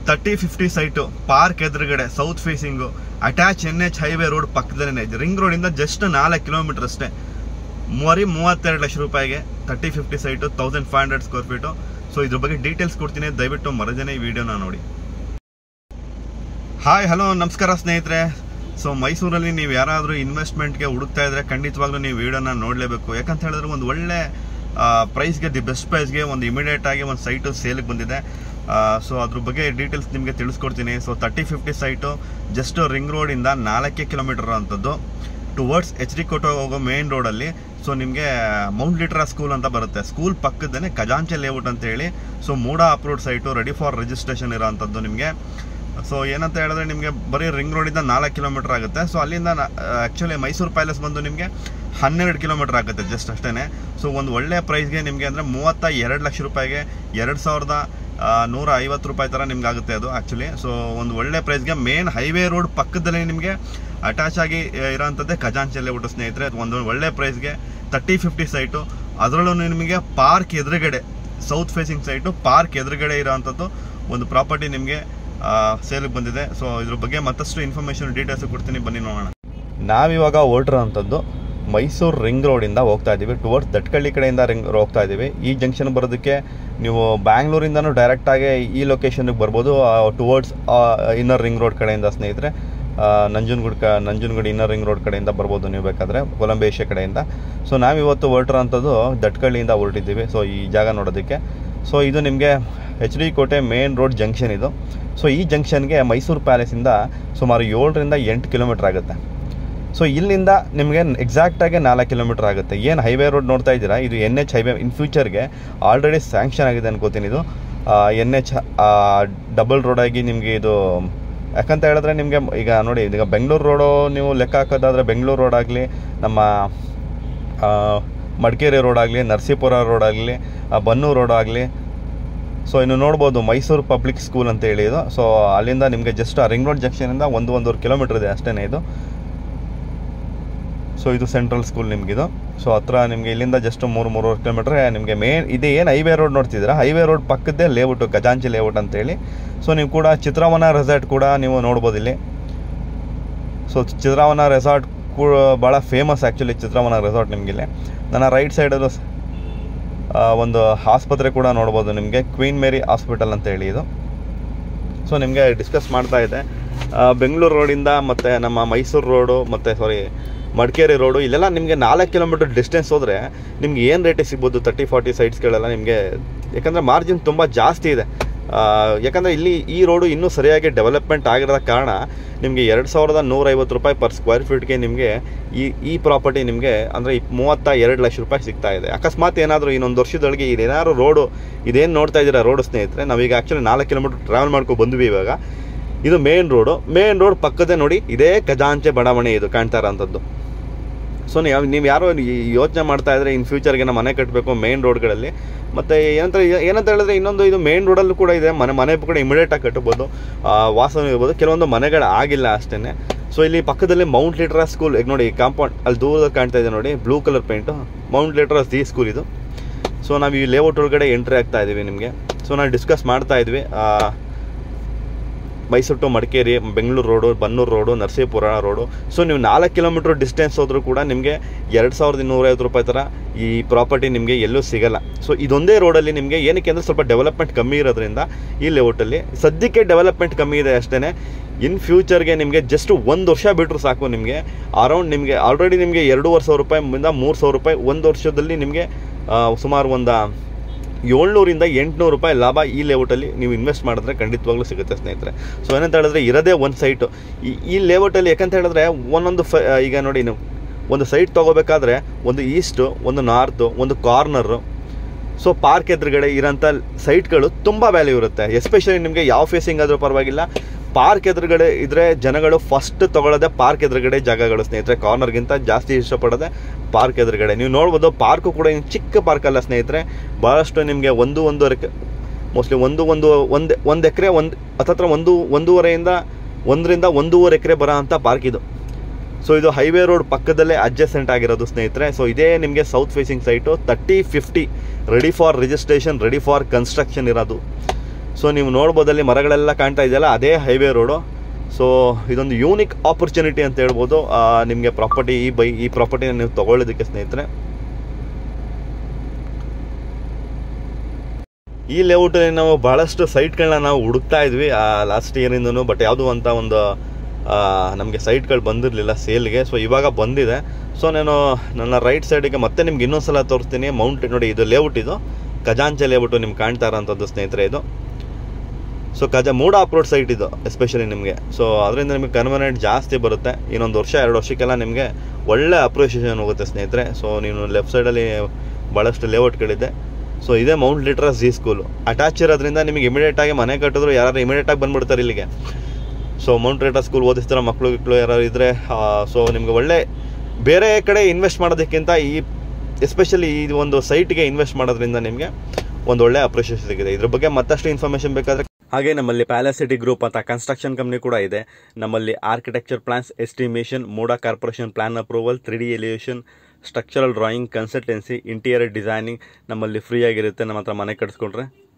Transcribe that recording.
thirty fifty site park ಎದುರುಗಡೆ south facing attach N H highway road ಪಕ್ಕದಲ್ಲೇ ಇದೆ ring ರೋಡಿಂದ ಜಸ್ಟ್ ನಾಲ್ಕು ಕಿಲೋಮೀಟರ್ ಅಷ್ಟೇ ಮೂವರಿ ಮೂವತ್ತೆರಡು ಲಕ್ಷ ರೂಪಾಯಿಗೆ thirty fifty site thousand five hundred square feet so ಇದ್ರ ಬಗ್ಗೆ ಡೀಟೇಲ್ಸ್ ಕೊಡ್ತೀನಿ ದಯವಿಟ್ಟು ಮರದೇನೆ ಈ ವಿಡಿಯೋನ ನೋಡಿ ಹಾಯ್ ಹಲೋ ನಮಸ್ಕಾರ ಸ್ನೇಹಿತರೆ ಸೊ ಮೈಸೂರಲ್ಲಿ ನೀವು ಯಾರಾದರೂ ಇನ್ವೆಸ್ಟ್ಮೆಂಟ್ಗೆ ಹುಡುಕ್ತಾ ಇದ್ರೆ ಖಂಡಿತವಾಗ್ಲೂ ನೀವು ವಿಡಿಯೋನ ನೋಡಲೇಬೇಕು ಯಾಕಂತ ಹೇಳಿದ್ರೆ ಒಂದು ಒಳ್ಳೆ ಪ್ರೈಸ್ಗೆ ದಿ ಬೆಸ್ಟ್ ಪ್ರೈಸ್ಗೆ ಒಂದು ಇಮಿಡಿಯೇಟ್ ಆಗಿ ಒಂದು ಸೈಟು ಸೇಲಿಗೆ ಬಂದಿದೆ ಸೊ ಅದ್ರ ಬಗ್ಗೆ ಡೀಟೇಲ್ಸ್ ನಿಮಗೆ ತಿಳಿಸ್ಕೊಡ್ತೀನಿ so thirty fifty site just ring ರೋಡಿಂದ ನಾಲ್ಕೇ ಕಿಲೋಮೀಟರ್ ಅಂಥದ್ದು ಟುವರ್ಡ್ಸ್ ಎಚ್ ಡಿ ಕೋಟೆ ಹೋಗೋ ಮೇನ್ ರೋಡಲ್ಲಿ ಸೊ ನಿಮಗೆ ಮೌಂಟ್ ಲಿಟ್ರಾ ಸ್ಕೂಲ್ ಅಂತ ಬರುತ್ತೆ ಸ್ಕೂಲ್ ಪಕ್ಕದೇ ಖಜಾಂಚೆ ಲೇಔಟ್ ಅಂತ ಹೇಳಿ so MUDA approved site ready for registration ಇರೋ ಅಂಥದ್ದು ನಿಮಗೆ ಸೊ ಏನಂತ ಹೇಳಿದ್ರೆ ನಿಮಗೆ ಬರೀ ರಿಂಗ್ ರೋಡಿಂದ ನಾಲ್ಕು ಕಿಲೋಮೀಟರ್ ಆಗುತ್ತೆ ಸೊ ಅಲ್ಲಿಂದ ಆ್ಯಕ್ಚುಲಿ ಮೈಸೂರು ಪ್ಯಾಲೇಸ್ ಬಂದು ನಿಮಗೆ ಹನ್ನೆರಡು ಕಿಲೋಮೀಟರ್ ಆಗುತ್ತೆ ಜಸ್ಟ್ ಅಷ್ಟೇ ಸೊ ಒಂದು ಒಳ್ಳೆ ಪ್ರೈಸ್ಗೆ ನಿಮಗೆ ಅಂದರೆ ಮೂವತ್ತ ಎರಡು ಲಕ್ಷ ರೂಪಾಯಿಗೆ ಎರಡು ಸಾವಿರದ ಆ, ನೂರ ಐವತ್ತು ರೂಪಾಯಿ ಥರ ನಿಮ್ಗೆ ಆಗುತ್ತೆ ಅದು ಆ್ಯಕ್ಚುಲಿ ಸೊ ಒಂದು ಒಳ್ಳೆ ಪ್ರೈಸ್ಗೆ ಮೇನ್ ಹೈವೇ ರೋಡ್ ಪಕ್ಕದಲ್ಲಿ ನಿಮಗೆ ಅಟ್ಯಾಚ್ ಆಗಿ ಇರೋಂಥದ್ದೇ ಖಜಾಂಚಲ್ಲಿ ಊಟ ಸ್ನೇಹಿತರೆ ಒಂದು ಒಳ್ಳೆ ಪ್ರೈಸ್ಗೆ ತರ್ಟಿ ಫಿಫ್ಟಿ ಸೈಟು ಅದರಲ್ಲೂ ನಿಮಗೆ ಪಾರ್ಕ್ ಎದುರುಗಡೆ ಸೌತ್ ಫೇಸಿಂಗ್ ಸೈಟು ಪಾರ್ಕ್ ಎದುರುಗಡೆ ಇರೋವಂಥದ್ದು ಒಂದು ಪ್ರಾಪರ್ಟಿ ನಿಮಗೆ ಸೇಲಿಗೆ ಬಂದಿದೆ ಸೊ ಇದ್ರ ಬಗ್ಗೆ ಮತ್ತಷ್ಟು ಇನ್ಫಾರ್ಮೇಷನ್ ಡೀಟೇಲ್ಸ್ ಕೊಡ್ತೀನಿ ಬನ್ನಿ ನೋಡೋಣ ನಾವಿವಾಗ ಹೊರಟಿರೋಂಥದ್ದು ಮೈಸೂರು ರಿಂಗ್ ರೋಡಿಂದ ಹೋಗ್ತಾ ಇದ್ದೀವಿ ಟುವರ್ಡ್ಸ್ ದಟ್ಕಳ್ಳಿ ಕಡೆಯಿಂದ ರಿಂಗ್ ಹೋಗ್ತಾ ಇದ್ದೀವಿ ಈ ಜಂಕ್ಷನ್ ಬರೋದಕ್ಕೆ ನೀವು ಬ್ಯಾಂಗ್ಳೂರಿಂದನೂ ಡೈರೆಕ್ಟಾಗಿ ಈ ಲೊಕೇಶನ್ಗೆ ಬರ್ಬೋದು ಟುವರ್ಡ್ಸ್ ಇನ್ನರ್ ರಿಂಗ್ ರೋಡ್ ಕಡೆಯಿಂದ ಸ್ನೇಹಿತರೆ ನಂಜನಗೂಡು ಕ ನಂಜನಗೂಡು ಇನ್ನರ್ ರಿಂಗ್ ರೋಡ್ ಕಡೆಯಿಂದ ಬರ್ಬೋದು ನೀವು ಬೇಕಾದರೆ ಕೊಲಂಬೇಶೆ ಕಡೆಯಿಂದ ಸೊ ನಾವಿವತ್ತು ಹೊರಟಿರೋಂಥದ್ದು ದಟ್ಕಳ್ಳಿಯಿಂದ ಹೊರಟಿದ್ದೀವಿ ಸೊ ಈ ಜಾಗ ನೋಡೋದಕ್ಕೆ ಸೊ ಇದು ನಿಮಗೆ H D Kote main road junction ಇದು ಸೊ ಈ ಜಂಕ್ಷನ್ಗೆ ಮೈಸೂರು ಪ್ಯಾಲೇಸಿಂದ ಸುಮಾರು ಏಳರಿಂದ ಎಂಟು ಕಿಲೋಮೀಟ್ರ್ ಆಗುತ್ತೆ ಸೊ ಇಲ್ಲಿಂದ ನಿಮಗೆ ಎಕ್ಸಾಕ್ಟಾಗಿ ನಾಲ್ಕು ಕಿಲೋಮೀಟ್ರ್ ಆಗುತ್ತೆ ಏನು ಹೈವೇ ರೋಡ್ ನೋಡ್ತಾ ಇದ್ದೀರಾ ಇದು ಎನ್ ಎಚ್ ಹೈವೇ ಇನ್ ಫ್ಯೂಚರ್ಗೆ ಆಲ್ರೆಡಿ ಸ್ಯಾಂಕ್ಷನ್ ಆಗಿದೆ ಅನ್ಕೋತೀನಿ ಇದು ಎನ್ ಎಚ್ ಡಬಲ್ ರೋಡಾಗಿ ನಿಮಗೆ ಇದು ಯಾಕಂತ ಹೇಳಿದ್ರೆ ನಿಮಗೆ ಈಗ ನೋಡಿ ಈಗ ಬೆಂಗಳೂರು ರೋಡು ನೀವು ಲೆಕ್ಕ ಹಾಕೋದಾದ್ರೆ ಬೆಂಗಳೂರು ರೋಡ್ ಆಗಲಿ ನಮ್ಮ ಆ, ಮಡಿಕೇರಿ ರೋಡ್ ಆಗಲಿ ನರಸೀಪುರ ರೋಡ್ ಆಗಲಿ ಬನ್ನೂರು ರೋಡ್ ಆಗಲಿ ಸೊ ಇನ್ನು ನೋಡ್ಬೋದು ಮೈಸೂರು ಪಬ್ಲಿಕ್ ಸ್ಕೂಲ್ ಅಂತ ಹೇಳಿ ಇದು ಸೊ ಅಲ್ಲಿಂದ ನಿಮಗೆ ಜಸ್ಟ್ ಆ ರಿಂಗ್ ರೋಡ್ ಜಂಕ್ಷನಿಂದ ಒಂದು ಒಂದೂವರೆ ಕಿಲೋಮೀಟ್ರ್ ಇದೆ ಅಷ್ಟೇ ಇದು ಸೊ ಇದು ಸೆಂಟ್ರಲ್ ಸ್ಕೂಲ್ ನಿಮಗಿದು ಸೊ ಹತ್ರ ನಿಮಗೆ ಇಲ್ಲಿಂದ ಜಸ್ಟ್ ಮೂರು ಮೂರುವರೆ ಕಿಲೋಮೀಟ್ರ್ ನಿಮಗೆ ಮೇನ್ ಇದು ಏನು ಹೈವೇ ರೋಡ್ ನೋಡ್ತಿದ್ದೀರಾ ಹೈವೇ ರೋಡ್ ಪಕ್ಕದ್ದೇ ಲೇಔಟು ಗಜಾಂಚಿ ಲೇಔಟ್ ಅಂತೇಳಿ ಸೊ ನೀವು ಕೂಡ ಚಿತ್ರವನ ರೆಸಾರ್ಟ್ ಕೂಡ ನೀವು ನೋಡ್ಬೋದು ಇಲ್ಲಿ ಸೊ ಚಿತ್ರಾವನ ರೆಸಾರ್ಟ್ ಕೂಡ ಭಾಳ ಫೇಮಸ್ ಆ್ಯಕ್ಚುಲಿ ಚಿತ್ರಾವನ ರೆಸಾರ್ಟ್ ನಿಮಗಿಲ್ಲಿ ನನ್ನ ರೈಟ್ ಸೈಡಲ್ಲೂ ಸ- ಆ, ಒಂದು ಆಸ್ಪತ್ರೆ ಕೂಡ ನೋಡ್ಬೋದು ನಿಮಗೆ ಕ್ವೀನ್ ಮೇರಿ ಹಾಸ್ಪಿಟಲ್ ಅಂತ ಹೇಳಿ ಇದು ಸೊ ನಿಮಗೆ ಡಿಸ್ಕಸ್ ಮಾಡ್ತಾ ಇದೆ ಆ, ಬೆಂಗಳೂರು ರೋಡಿಂದ ಮತ್ತು ನಮ್ಮ ಮೈಸೂರು ರೋಡು ಮತ್ತು ಸಾರಿ ಮಡಿಕೇರಿ ರೋಡು ಇಲ್ಲೆಲ್ಲ ನಿಮಗೆ ನಾಲ್ಕು ಕಿಲೋಮೀಟರ್ ಡಿಸ್ಟೆನ್ಸ್ ಹೋದರೆ ನಿಮ್ಗೆ ಏನು ರೇಟಿಗೆ ಸಿಗ್ಬೋದು ತರ್ಟಿ ಫಾರ್ಟಿ ಸೈಟ್ಸ್ಗಳೆಲ್ಲ ನಿಮಗೆ ಯಾಕಂದರೆ ಮಾರ್ಜಿನ್ ತುಂಬ ಜಾಸ್ತಿ ಇದೆ ಆ, ಯಾಕಂದರೆ ಇಲ್ಲಿ ಈ ರೋಡು ಇನ್ನೂ ಸರಿಯಾಗಿ ಡೆವಲಪ್ಮೆಂಟ್ ಆಗಿರೋ ಕಾರಣ ನಿಮಗೆ ಎರಡು ಸಾವಿರದ ನೂರೈವತ್ತು ರೂಪಾಯಿ ಪರ್ ಸ್ಕ್ವೇರ್ ಫೀಟ್ಗೆ ನಿಮಗೆ ಈ ಈ ಪ್ರಾಪರ್ಟಿ ನಿಮಗೆ ಅಂದರೆ ಮೂವತ್ತ ಎರಡು ಲಕ್ಷ ರೂಪಾಯಿ ಸಿಗ್ತಾ ಇದೆ ಅಕಸ್ಮಾತ್ ಏನಾದರೂ ಇನ್ನೊಂದು ವರ್ಷದೊಳಗೆ ಇದೇನಾದ್ರು ರೋಡು ಇದೇನು ನೋಡ್ತಾ ಇದ್ದೀರಾ ರೋಡ್ ಸ್ನೇಹಿತರೆ ನಾವೀಗ ಆ್ಯಕ್ಚುಲಿ ನಾಲ್ಕು ಕಿಲೋಮೀಟರ್ ಟ್ರಾವೆಲ್ ಮಾಡ್ಕೊಂಡು ಬಂದ್ವಿ ಇವಾಗ ಇದು ಮೇನ್ ರೋಡು ಮೇನ್ ರೋಡ್ ಪಕ್ಕದೇ ನೋಡಿ ಇದೇ ಖಜಾಂಚೆ ಬಡಾವಣೆ ಇದು ಕಾಣ್ತಾ ಇರೋಂಥದ್ದು ಸೊ ನೀವು ನೀವು ಯಾರೋ ಯೋಚನೆ ಮಾಡ್ತಾ ಇದ್ರೆ ಇನ್ ಫ್ಯೂಚರ್ಗೆ ನಮ್ಮ ಮನೆ ಕಟ್ಟಬೇಕು ಮೇನ್ ರೋಡ್ಗಳಲ್ಲಿ ಮತ್ತು ಏನಂತ ಏನಂತ ಹೇಳಿದ್ರೆ ಇನ್ನೊಂದು ಇದು ಮೇನ್ ರೋಡಲ್ಲೂ ಕೂಡ ಇದೆ ಮನೆ ಮನೆ ಕೂಡ ಇಮಿಡಿಯೇಟಾಗಿ ಕಟ್ಟಬೋದು ಆ, ವಾಸನೆ ಇರ್ಬೋದು ಕೆಲವೊಂದು ಮನೆಗಳು ಆಗಿಲ್ಲ ಅಷ್ಟೇ ಸೊ ಇಲ್ಲಿ ಪಕ್ಕದಲ್ಲಿ ಮೌಂಟ್ ಲಿಟ್ರಾ ಸ್ಕೂಲ್ ಈಗ ನೋಡಿ ಕಾಂಪೌಂಡ್ ಅಲ್ಲಿ ದೂರದಲ್ಲಿ ಕಾಣ್ತಾ ಇದೆ ನೋಡಿ blue colour paint mount Litera the school ಇದು ಸೊ ನಾವು ಈ ಲೇಔಟ್ ಒಳಗಡೆ ಎಂಟ್ರಿ ಆಗ್ತಾ ಇದ್ದೀವಿ ನಿಮಗೆ ಸೊ ನಾವು ಡಿಸ್ಕಸ್ ಮಾಡ್ತಾ ಇದ್ವಿ ಆ, Mysuru to Madikeri Bengaluru road Bannur road Narasipura road so ನೀವು ನಾಲ್ಕು ಕಿಲೋಮೀಟ್ರ್ ಡಿಸ್ಟೆನ್ಸ್ ಹೋದರೂ ಕೂಡ ನಿಮಗೆ ಎರಡು ಸಾವಿರದ ಇನ್ನೂರೈವತ್ತು ರೂಪಾಯಿ ಥರ ಈ ಪ್ರಾಪರ್ಟಿ ನಿಮಗೆ ಎಲ್ಲೂ ಸಿಗಲ್ಲ ಸೊ ಇದೊಂದೇ ರೋಡಲ್ಲಿ ನಿಮಗೆ ಏನಕ್ಕೆ ಅಂದರೆ ಸ್ವಲ್ಪ ಡೆವಲಪ್ಮೆಂಟ್ ಕಮ್ಮಿ ಇರೋದ್ರಿಂದ ಈ ಲೇಔಟಲ್ಲಿ ಸದ್ಯಕ್ಕೆ ಡೆವಲಪ್ಮೆಂಟ್ ಕಮ್ಮಿ ಇದೆ ಅಷ್ಟೇ ಇನ್ ಫ್ಯೂಚರ್ಗೆ ನಿಮಗೆ ಜಸ್ಟ್ ಒಂದು ವರ್ಷ ಬಿಟ್ಟರು ಸಾಕು ನಿಮಗೆ ಅರೌಂಡ್ ನಿಮಗೆ ಆಲ್ರೆಡಿ ನಿಮಗೆ ಎರಡೂವರೆ ಸಾವಿರ ರೂಪಾಯಿಂದ ಮೂರು ಸಾವಿರ ರೂಪಾಯಿ ಒಂದು ವರ್ಷದಲ್ಲಿ ನಿಮಗೆ ಆ, ಸುಮಾರು ಒಂದು ಏಳ್ನೂರಿಂದ ಎಂಟುನೂರು ರೂಪಾಯಿ ಲಾಭ ಈ ಲೇಔಟಲ್ಲಿ ನೀವು ಇನ್ವೆಸ್ಟ್ ಮಾಡಿದ್ರೆ ಖಂಡಿತವಾಗ್ಲೂ ಸಿಗುತ್ತೆ ಸ್ನೇಹಿತರೆ ಸೊ ಏನಂತ ಹೇಳಿದ್ರೆ ಇರೋದೇ ಒಂದು ಸೈಟು ಈ ಈ ಲೇಔಟಲ್ಲಿ ಯಾಕಂತ ಹೇಳಿದ್ರೆ ಒಂದೊಂದು ಫ ಈಗ ನೋಡಿ ನೀವು ಒಂದು ಸೈಟ್ ತೊಗೋಬೇಕಾದ್ರೆ ಒಂದು ಈಸ್ಟು ಒಂದು ನಾರ್ತು ಒಂದು ಕಾರ್ನರು ಸೊ ಪಾರ್ಕ್ ಎದುರುಗಡೆ ಇರೋಂಥ ಸೈಟ್ಗಳು ತುಂಬ ವ್ಯಾಲ್ಯೂ ಇರುತ್ತೆ ಎಸ್ಪೆಷಲಿ ನಿಮಗೆ ಯಾವ ಫೇಸಿಂಗ್ ಆದರೂ ಪರವಾಗಿಲ್ಲ ಪಾರ್ಕ್ ಎದುರುಗಡೆ ಇದ್ರೆ ಜನಗಳು ಫಸ್ಟ್ ತಗೊಳ್ಳೋದೆ ಪಾರ್ಕ್ ಎದುರುಗಡೆ ಜಾಗಗಳು ಸ್ನೇಹಿತರೆ ಕಾರ್ನರ್ಗಿಂತ ಜಾಸ್ತಿ ಇಷ್ಟಪಡೋದೆ ಪಾರ್ಕ್ ಎದುರುಗಡೆ ನೀವು ನೋಡ್ಬೋದು ಪಾರ್ಕು ಕೂಡ ಏನು ಚಿಕ್ಕ ಪಾರ್ಕ್ ಅಲ್ಲ ಸ್ನೇಹಿತರೆ ಭಾಳಷ್ಟು ನಿಮಗೆ ಒಂದು ಒಂದೂವರೆ ಮೋಸ್ಟ್ಲಿ ಒಂದು ಒಂದು ಒಂದು ಒಂದು ಎಕರೆ ಒಂದು ಹತ್ತತ್ರ ಒಂದು ಒಂದೂವರೆಯಿಂದ ಒಂದರಿಂದ ಒಂದೂವರೆ ಎಕರೆ ಬರೋ ಅಂಥ ಪಾರ್ಕ್ ಇದು ಸೊ ಇದು ಹೈವೇ ರೋಡ್ ಪಕ್ಕದಲ್ಲೇ ಅಡ್ಜಸೆಂಟ್ ಆಗಿರೋದು ಸ್ನೇಹಿತರೆ ಸೊ ಇದೇ ನಿಮಗೆ south facing site thirty fifty ready for registration ready for construction ಇರೋದು ಸೊ ನೀವು ನೋಡ್ಬೋದಲ್ಲಿ ಮರಗಳೆಲ್ಲ ಕಾಣ್ತಾ ಇದೆಯಲ್ಲ ಅದೇ ಹೈವೇ ರೋಡು ಸೊ ಇದೊಂದು ಯೂನಿಕ್ ಆಪರ್ಚುನಿಟಿ ಅಂತ ಹೇಳ್ಬೋದು ನಿಮಗೆ ಪ್ರಾಪರ್ಟಿ ಈ ಬೈ ಈ ಪ್ರಾಪರ್ಟಿನ ನೀವು ತಗೊಳ್ಳೋದಕ್ಕೆ ಸ್ನೇಹಿತರೆ ಈ ಲೇಔಟಲ್ಲಿ ನಾವು ಭಾಳಷ್ಟು ಸೈಟ್ಗಳನ್ನ ನಾವು ಹುಡುಕ್ತಾ ಇದ್ವಿ ಲಾಸ್ಟ್ ಇಯರಿಂದನೂ ಬಟ್ ಯಾವುದು ಅಂತ ಒಂದು ನಮಗೆ ಸೈಟ್ಗಳು ಬಂದಿರಲಿಲ್ಲ ಸೇಲ್ಗೆ ಸೊ ಇವಾಗ ಬಂದಿದೆ ಸೊ ನಾನು ನನ್ನ ರೈಟ್ ಸೈಡಿಗೆ ಮತ್ತೆ ನಿಮ್ಗೆ ಇನ್ನೊಂದು ಸಲ ತೋರಿಸ್ತೀನಿ ಮೌಂಟ್ ನೋಡಿ ಇದು ಲೇಔಟ್ ಇದು ಖಜಾಂಚೆ ಲೇಔಟು ನಿಮ್ಗೆ ಕಾಣ್ತಾ ಇರೋಂಥದ್ದು ಸ್ನೇಹಿತರೆ ಇದು ಸೊ ಕಜ ಮೂಡ ಅಪ್ರೋಡ್ ಸೈಟ್ ಇದು ಎಸ್ಪೆಷಲಿ ನಿಮಗೆ ಸೊ ಅದರಿಂದ ನಿಮಗೆ ಕನ್ವನೆಂಟ್ ಜಾಸ್ತಿ ಬರುತ್ತೆ ಇನ್ನೊಂದು ವರ್ಷ ಎರಡು ವರ್ಷಕ್ಕೆಲ್ಲ ನಿಮಗೆ ಒಳ್ಳೆ ಅಪ್ರಿಷಿಯೇಷನ್ ಹೋಗುತ್ತೆ ಸ್ನೇಹಿತರೆ ಸೊ ನೀವು ಲೆಫ್ಟ್ ಸೈಡಲ್ಲಿ ಭಾಳಷ್ಟು ಲೇಔಟ್ಗಳಿದೆ ಸೊ ಇದೇ mount Litera Zee school attach ಇರೋದ್ರಿಂದ ನಿಮಗೆ ಇಮಿಡಿಯೇಟ್ ಆಗಿ ಮನೆ ಕಟ್ಟಿದ್ರು ಯಾರು ಇಮಿಡಿಯೇಟ್ ಆಗಿ ಬಂದ್ಬಿಡ್ತಾರೆ ಇಲ್ಲಿಗೆ ಸೊ ಮೌಂಟ್ ಲಿಟ್ರಸ್ ಸ್ಕೂಲ್ ಓದಿಸ್ತಾರ ಮಕ್ಕಳು ಗಿಕ್ಳು ಯಾರು ಇದ್ದರೆ ಸೊ ನಿಮಗೆ ಒಳ್ಳೆ ಬೇರೆ ಕಡೆ ಇನ್ವೆಸ್ಟ್ ಮಾಡೋದಕ್ಕಿಂತ ಈ ಎಸ್ಪೆಷಲಿ ಈ ಒಂದು ಸೈಟ್ಗೆ ಇನ್ವೆಸ್ಟ್ ಮಾಡೋದ್ರಿಂದ ನಿಮಗೆ ಒಂದು ಒಳ್ಳೆ ಅಪ್ರಿಷಿಯೇಷನ್ ಸಿಗಿದೆ ಇದ್ರ ಬಗ್ಗೆ ಮತ್ತಷ್ಟು ಇನ್ಫಾರ್ಮೇಷನ್ ಬೇಕಾದರೆ ಹಾಗೆ ನಮ್ಮಲ್ಲಿ ಪ್ಯಾಲಸಿಟಿ ಗ್ರೂಪ್ ಅಂತ ಕನ್ಸ್ಟ್ರಕ್ಷನ್ ಕಂಪ್ನಿ ಕೂಡ ಇದೆ ನಮ್ಮಲ್ಲಿ architecture plans estimation MUDA corporation plan approval three D elevation structural drawing consultancy interior designing ನಮ್ಮಲ್ಲಿ ಫ್ರೀ ಆಗಿರುತ್ತೆ ನಮ್ಮ ಹತ್ರ ಮನೆ ಕಟ್ಸ್ಕೊಂಡ್ರೆ